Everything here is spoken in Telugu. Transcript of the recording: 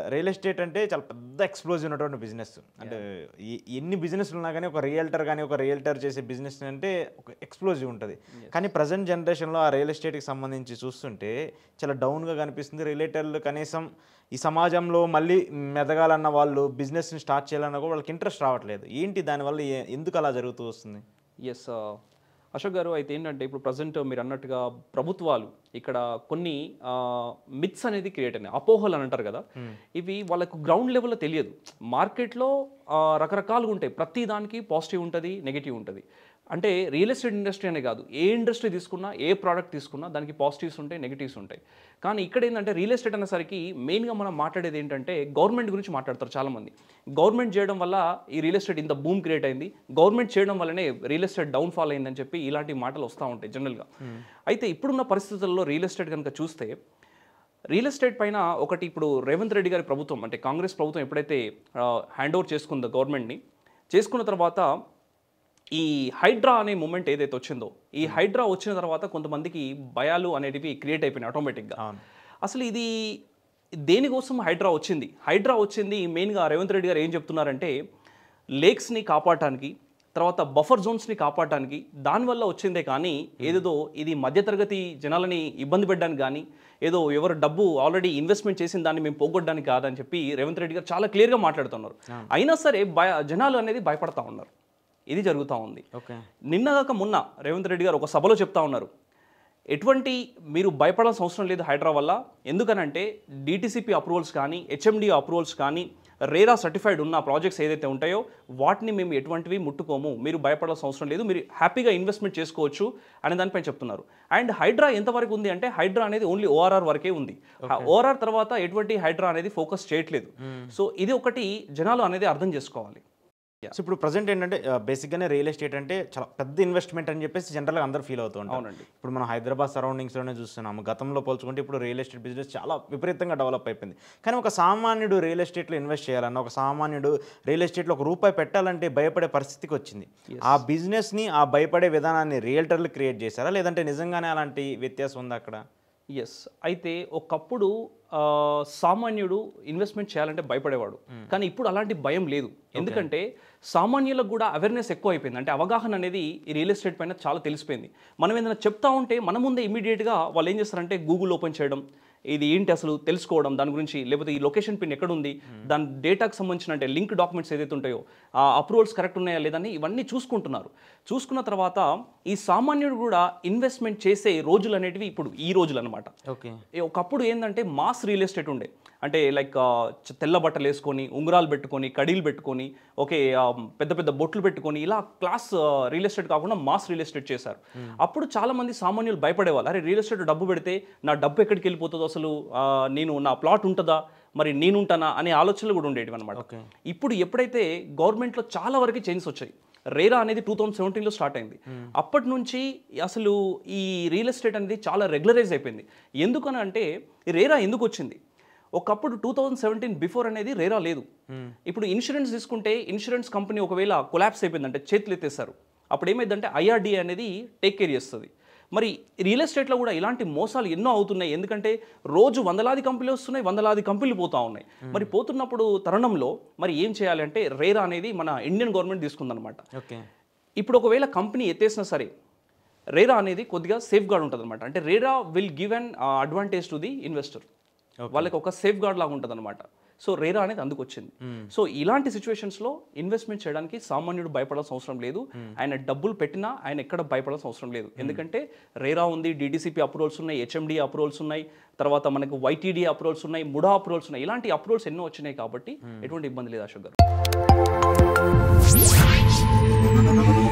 రియల్ ఎస్టేట్ అంటే చాలా పెద్ద ఎక్స్ప్లోజివ్ ఉన్నటువంటి బిజినెస్ అంటే ఎ- ఎన్ని బిజినెస్లు ఉన్నా కానీ ఒక రియల్టర్ కానీ ఒక రియల్టర్ చేసే బిజినెస్ అంటే ఒక ఎక్స్ప్లోజివ్ ఉంటుంది కానీ ప్రజెంట్ జనరేషన్లో ఆ రియల్ ఎస్టేట్కి సంబంధించి చూస్తుంటే చాలా డౌన్గా కనిపిస్తుంది రిలేటర్లు కనీసం ఈ సమాజంలో మళ్ళీ మెదగాలన్న వాళ్ళు బిజినెస్ని స్టార్ట్ చేయాలన్న కూడా వాళ్ళకి ఇంట్రెస్ట్ రావట్లేదు ఏంటి దానివల్ల ఏ- ఎందుకు అలా జరుగుతూ వస్తుంది ఎస్ అశోక్ గారు అయితే ఏంటంటే ఇప్పుడు ప్రజెంట్ మీరు అన్నట్టుగా ప్రభుత్వాలు ఇక్కడ కొన్ని మిత్స్ అనేది క్రియేట్ అయినాయి అపోహలు అని అంటారు కదా ఇవి వాళ్ళకు గ్రౌండ్ లెవెల్లో తెలియదు మార్కెట్లో రకరకాలుగా ఉంటాయి ప్రతి దానికి పాజిటివ్ ఉంటుంది నెగిటివ్ ఉంటుంది అంటే రియల్ ఎస్టేట్ ఇండస్ట్రీ అనే కాదు ఏ ఇండస్ట్రీ తీసుకున్నా ఏ ప్రోడక్ట్ తీసుకున్నా దానికి పాజిటివ్స్ ఉంటాయి నెగిటివ్స్ ఉంటాయి కానీ ఇక్కడ ఏంటంటే రియల్ ఎస్టేట్ అనేసరికి మెయిన్గా మనం మాట్లాడేది ఏంటంటే గవర్నమెంట్ గురించి మాట్లాడతారు చాలామంది గవర్నమెంట్ చేయడం వల్ల ఈ రియల్ ఎస్టేట్ ఇంత బూమ్ క్రియేట్ అయింది గవర్నమెంట్ చేయడం వల్లనే రియల్ ఎస్టేట్ డౌన్ ఫాల్ అయిందని చెప్పి ఇలాంటి మాటలు వస్తూ ఉంటాయి జనరల్గా అయితే ఇప్పుడున్న పరిస్థితుల్లో రియల్ ఎస్టేట్ కనుక చూస్తే రియల్ ఎస్టేట్ పైన ఒకటి ఇప్పుడు రేవంత్ రెడ్డి గారి ప్రభుత్వం అంటే కాంగ్రెస్ ప్రభుత్వం ఎప్పుడైతే హ్యాండ్ ఓవర్ చేసుకుందో గవర్నమెంట్ని చేసుకున్న తర్వాత ఈ హైడ్రా అనే మూమెంట్ ఏదైతే వచ్చిందో ఈ హైడ్రా వచ్చిన తర్వాత కొంతమందికి భయాలు అనేటివి క్రియేట్ అయిపోయినాయి ఆటోమేటిక్గా అవును. అసలు ఇది దేనికోసం హైడ్రా వచ్చింది హైడ్రా వచ్చింది మెయిన్గా రేవంత్ రెడ్డి గారు ఏం చెప్తున్నారంటే లేక్స్ని కాపాడటానికి తర్వాత బఫర్ జోన్స్ని కాపాడటానికి దానివల్ల వచ్చిందే కానీ ఏదేదో ఇది మధ్యతరగతి జనాలని ఇబ్బంది పెట్టడానికి కానీ ఏదో ఎవరు డబ్బు ఆల్రెడీ ఇన్వెస్ట్మెంట్ చేసిన దాన్ని మేము పోగొట్టడానికి కాదని చెప్పి రేవంత్ రెడ్డి గారు చాలా క్లియర్గా మాట్లాడుతున్నారు అయినా సరే భయ జనాలు అనేది భయపడతా ఉన్నారు ఇది జరుగుతూ ఉంది ఓకే నిన్నగాక మొన్న రేవంత్ రెడ్డి గారు ఒక సభలో చెప్తా ఉన్నారు ఎటువంటి మీరు భయపడాల్సిన అవసరం లేదు హైడ్రా వల్ల ఎందుకనంటే డిటిసిపి అప్రూవల్స్ కానీ హెచ్ఎండి అప్రూవల్స్ కానీ రేరా సర్టిఫైడ్ ఉన్న ప్రాజెక్ట్స్ ఏదైతే ఉంటాయో వాటిని మేము ఎటువంటివి ముట్టుకోము మీరు భయపడాల్సిన అవసరం లేదు మీరు హ్యాపీగా ఇన్వెస్ట్మెంట్ చేసుకోవచ్చు అనే దానిపై చెప్తున్నారు అండ్ హైడ్రా ఎంతవరకు ఉంది అంటే హైడ్రా అనేది ఓన్లీ ఓఆర్ఆర్ వరకే ఉంది ఓఆర్ఆర్ తర్వాత ఎటువంటి హైడ్రా అనేది ఫోకస్ చేయట్లేదు సో ఇది ఒకటి జనాలు అనేది అర్థం చేసుకోవాలి సో ఇప్పుడు ప్రజెంట్ ఏంటంటే బేసిక్గానే రియల్ ఎస్టేట్ అంటే చాలా పెద్ద ఇన్వెస్ట్మెంట్ అని చెప్పేసి జనరల్గా అందరూ ఫీల్ అవుతూ ఉంటారు అవునండి. ఇప్పుడు మనం హైదరాబాద్ సరౌండింగ్స్లోనే చూస్తున్నాము గతంలో పోల్చుకుంటే ఇప్పుడు రియల్ ఎస్టేట్ బిజినెస్ చాలా విపరీతంగా డెవలప్ అయిపోయింది కానీ ఒక సామాన్యుడు రియల్ ఎస్టేట్లో ఇన్వెస్ట్ చేయాలన్న ఒక సామాన్యుడు రియల్ ఎస్టేట్లో ఒక రూపాయి పెట్టాలంటే భయపడే పరిస్థితికి వచ్చింది ఆ బిజినెస్ని ఆ భయపడే విధానాన్ని రియల్టర్లు క్రియేట్ చేశారా లేదంటే నిజంగానే అలాంటి వ్యత్యాసం ఉందా అక్కడ ఎస్ అయితే ఒకప్పుడు ఆ, సామాన్యుడు ఇన్వెస్ట్మెంట్ చేయాలంటే భయపడేవాడు కానీ ఇప్పుడు అలాంటి భయం లేదు ఎందుకంటే సామాన్యులకు కూడా అవేర్నెస్ ఎక్కువ అయిపోయింది అంటే అవగాహన అనేది ఈ రియల్ ఎస్టేట్ పైన చాలా తెలిసిపోయింది మనం ఏదైనా చెప్తా ఉంటే మన ముందే ఇమీడియట్గా వాళ్ళు ఏం చేస్తారంటే గూగుల్ ఓపెన్ చేయడం ఇది ఏంటి అసలు తెలుసుకోవడం దాని గురించి లేకపోతే ఈ లొకేషన్ పిన్ ఎక్కడ ఉంది దాని డేటాకు సంబంధించిన అంటే లింక్ డాక్యుమెంట్స్ ఏదైతే ఉంటాయో ఆ అప్రూవల్స్ కరెక్ట్ ఉన్నాయా లేదని ఇవన్నీ చూసుకుంటున్నారు చూసుకున్న తర్వాత ఈ సామాన్యుడు కూడా ఇన్వెస్ట్మెంట్ చేసే రోజులు అనేటివి ఇప్పుడు ఈ రోజులు అనమాట ఓకే ఒకప్పుడు ఏంటంటే మాస్ రియల్ ఎస్టేట్ ఉండే అంటే లైక్ తెల్ల బట్టలు వేసుకొని ఉంగరాలు పెట్టుకొని కడీలు పెట్టుకొని ఓకే ఆ, పెద్ద పెద్ద బొట్లు పెట్టుకొని ఇలా క్లాస్ రియల్ ఎస్టేట్ కాకుండా మాస్ రియల్ ఎస్టేట్ చేశారు అప్పుడు చాలా మంది సామాన్యులు భయపడేవాళ్ళు అరే రియల్ ఎస్టేట్ డబ్బు పెడితే నా డబ్బు ఎక్కడికి వెళ్ళిపోతుందో అసలు ఆ, నేను నా ప్లాట్ ఉంటుందా మరి నేనుంటానా అనే ఆలోచనలు కూడా ఉండేవి అనమాట ఓకే ఇప్పుడు ఎప్పుడైతే గవర్నమెంట్లో చాలా వరకు చేంజెస్ వచ్చాయి రేరా అనేది టూ థౌసండ్ సెవెంటీన్లో స్టార్ట్ అయింది అప్పటి నుంచి అసలు ఈ రియల్ ఎస్టేట్ అనేది చాలా రెగ్యులరైజ్ అయిపోయింది ఎందుకని అంటే ఈ రేరా ఎందుకు వచ్చింది ఒకప్పుడు టూ థౌజండ్ సెవెంటీన్ బిఫోర్ అనేది రేరా లేదు ఇప్పుడు ఇన్సూరెన్స్ తీసుకుంటే ఇన్సూరెన్స్ కంపెనీ ఒకవేళ కొలాప్స్ అయిపోయిందంటే చేతులు ఎత్తేస్తారు అప్పుడు ఏమైందంటే ఐఆర్డీ అనేది టేక్ కేర్ చేస్తుంది మరి రియల్ ఎస్టేట్లో కూడా ఇలాంటి మోసాలు ఎన్నో అవుతున్నాయి ఎందుకంటే రోజు వందలాది కంపెనీలు వస్తున్నాయి వందలాది కంపెనీలు పోతా ఉన్నాయి మరి పోతున్నప్పుడు తరుణంలో మరి ఏం చేయాలి అంటే రేరా అనేది మన ఇండియన్ గవర్నమెంట్ తీసుకుందనమాట ఓకే ఇప్పుడు ఒకవేళ కంపెనీ ఎత్తేసినా సరే రేరా అనేది కొద్దిగా సేఫ్ గార్డ్ ఉంటుంది అనమాట అంటే RERA will give an advantage to the investor వాళ్ళకి ఒక సేఫ్ గార్డ్ లాగా ఉంటుంది అనమాట సో రేరా అనేది అందుకు వచ్చింది సో ఇలాంటి సిచ్యువేషన్స్లో ఇన్వెస్ట్మెంట్ చేయడానికి సామాన్యుడు భయపడాల్సిన అవసరం లేదు ఆయన డబ్బులు పెట్టినా ఆయన ఎక్కడ భయపడాల్సిన అవసరం లేదు ఎందుకంటే రేరా ఉంది డిడిసిపి అప్రూవల్స్ ఉన్నాయి హెచ్ఎండి అప్రూవల్స్ ఉన్నాయి తర్వాత మనకు వైటీడీ అప్రూవల్స్ ఉన్నాయి ముడా అప్రూవల్స్ ఉన్నాయి ఇలాంటి అప్రూవల్స్ ఎన్నో వచ్చినాయి కాబట్టి ఎటువంటి ఇబ్బంది లేదు అశోక్ గారు